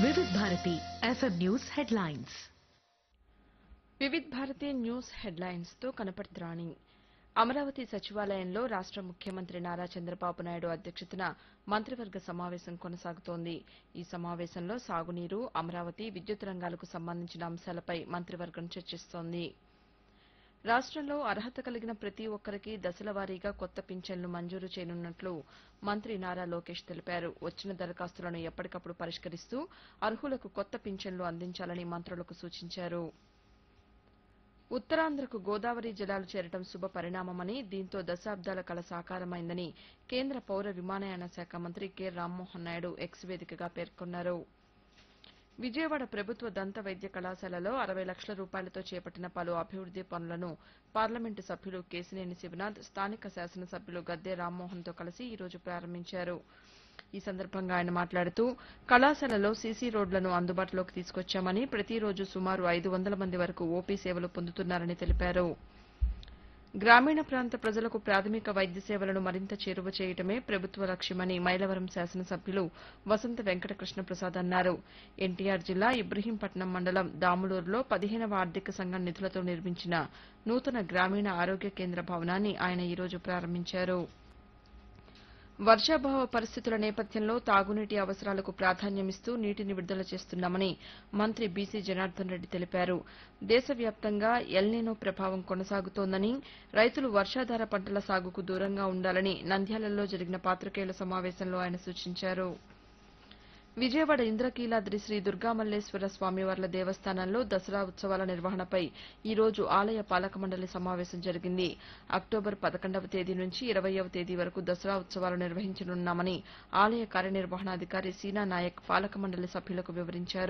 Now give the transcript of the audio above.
Vividh Bharati FM news headlines Vividh Bharati news headlines తో కనపడుతురాణి అమరావతి సచివాలయంలో రాష్ట ముఖ్యమంత్రి నారా చంద్రబాబు నాయుడు అధ్యక్షతన మంత్రివర్గ సమావేశం కొనసాగుతోంది ఈ సమావేశంలో సాగునీరు అమరావతి విద్యుత్ రంగాలకు సంబంధించిన అంశాలపై మంత్రివర్గం చర్చిస్తోంది రాష్టంలో అర్హత కలిగిన ప్రతి ఒక్కరికి దశలవారీగా కొత్త పింఛన్లు మంజూరు చేయనున్నట్లు మంత్రి నారా లోకేష్ తెలిపారు వచ్చిన దరఖాస్తులను ఎప్పటికప్పుడు పరిష్కరిస్తూ అర్హులకు కొత్త పింఛన్లు అందించాలని మంత్రులకు సూచించారు ఉత్తరాంధ్రకు గోదావరి జలాలు చేరడం శుభ పరిణామమని దీంతో దశాబ్దాల కల సాకారమైందని కేంద్ర పౌర విమానయాన శాఖ మంత్రి కె రామ్మోహన్ నాయుడు ఎక్స్ వేదికగా పేర్కొన్నారు విజయవాడ ప్రభుత్వ దంత వైద్య కళాశాలలో అరవై లక్షల రూపాయలతో చేపట్టిన పలు అభివృద్ది పనులను పార్లమెంటు సభ్యులు కేశినేని శివనాథ్ స్థానిక శాసనసభ్యులు గద్దె రామ్మోహన్తో కలిసి ఈ రోజు ప్రారంభించారు ఈ సందర్భంగా ఆయన మాట్లాడుతూ కళాశాలలో సీసీ రోడ్లను అందుబాటులోకి తీసుకొచ్చామని ప్రతిరోజు సుమారు ఐదు వందల మంది వరకు ఓపీ సేవలు పొందుతున్నారని తెలిపారు గ్రామీణ ప్రాంత ప్రజలకు ప్రాథమిక వైద్య సేవలను మరింత చేరువ చేయటమే ప్రభుత్వ లక్ష్యమని మైలవరం శాసనసభ్యులు వసంత వెంకటకృష్ణ ప్రసాద్ అన్నారు ఎన్టీఆర్ జిల్లా ఇబ్రహీంపట్నం మండలం దాములూరులో పదిహేనవ ఆర్థిక సంఘం నిధులతో నిర్మించిన నూతన గ్రామీణ ఆరోగ్య కేంద్ర భవనాన్ని ఆయన ఈ రోజు ప్రారంభించారు వర్షాభావ పరిస్థితుల నేపథ్యంలో తాగునీటి అవసరాలకు ప్రాధాన్యమిస్తూ నీటిని విడుదల చేస్తున్నామని మంత్రి బీసీ జనార్దన్ రెడ్డి తెలిపారు దేశవ్యాప్తంగా ఎల్నినో ప్రభావం కొనసాగుతోందని రైతులు వర్షాధార పంటల సాగుకు దూరంగా ఉండాలని నంద్యాలలో జరిగిన పాతికేయుల సమావేశంలో ఆయన సూచించారు విజయవాడ ఇంద్రకీలాద్రి శ్రీ దుర్గామల్లేశ్వర స్వామివార్ల దేవస్థానంలో దసరా ఉత్సవాల నిర్వహణపై ఈ రోజు ఆలయ పాలక మండలి సమావేశం జరిగింది అక్టోబర్ పదకొండవ తేదీ నుంచి ఇరవయవ తేదీ వరకు దసరా ఉత్సవాలు నిర్వహించనున్నామని ఆలయ కార్యనిర్వహణాధికారి సీనా నాయక్ పాలక మండలి సభ్యులకు వివరించారు